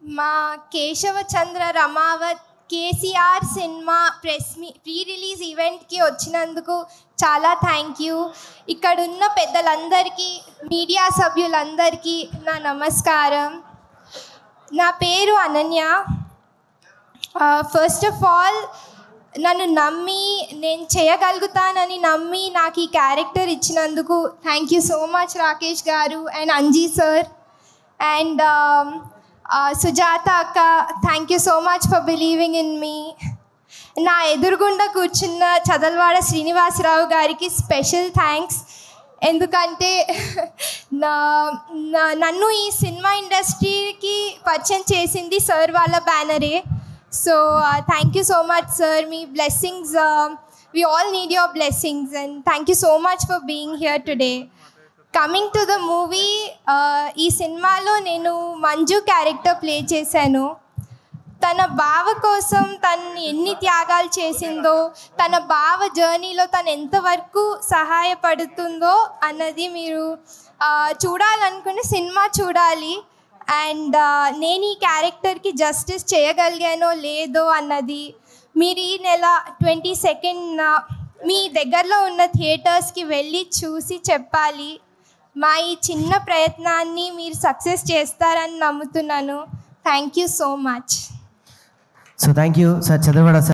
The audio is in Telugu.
మా Keshavachandra Ramavath KCR cinema press meet pre release ఈవెంట్కి వచ్చినందుకు చాలా థ్యాంక్ యూ ఇక్కడున్న పెద్దలందరికీ మీడియా సభ్యులందరికీ నా నమస్కారం నా పేరు అనన్య ఫస్ట్ ఆఫ్ ఆల్ నన్ను నమ్మి నేను చేయగలుగుతానని నమ్మి నాకు ఈ క్యారెక్టర్ ఇచ్చినందుకు thank you so much Rakesh garu and Anji sir and Sujatha అక్క thank you so much for believing in me నా ఎదురుగుండా కూర్చున్న చదల్వాడ శ్రీనివాసరావు గారికి స్పెషల్ థ్యాంక్స్ ఎందుకంటే నా నా- నన్ను ఈ సినిమా ఇండస్ట్రీకి పరిచయం చేసింది సార్ వాళ్ళ బ్యానరే so thank you so much sir మీ blessings we all need your blessings and thank you so much for being here today coming to the movie ఈ సినిమాలో నేను మంజు క్యారెక్టర్ ప్లే చేశాను తన బావ కోసం తను ఎన్ని త్యాగాలు చేసిందో తన బావ జర్నీలో తను ఎంతవరకు సహాయపడుతుందో అన్నది మీరు ఆ, చూడాలనుకునే సినిమా చూడాలి అండ్ నేను ఈ క్యారెక్టర్కి జస్టిస్ చేయగలిగానో లేదో అన్నది మీరు ఈ నెల ట్వంటీ సెకండ్ మీ దగ్గరలో ఉన్న థియేటర్స్కి వెళ్ళి చూసి చెప్పాలి మా ఈ చిన్న ప్రయత్నాన్ని మీరు సక్సెస్ చేస్తారని నమ్ముతున్నాను thank you so much so thank you sir Chandravada sir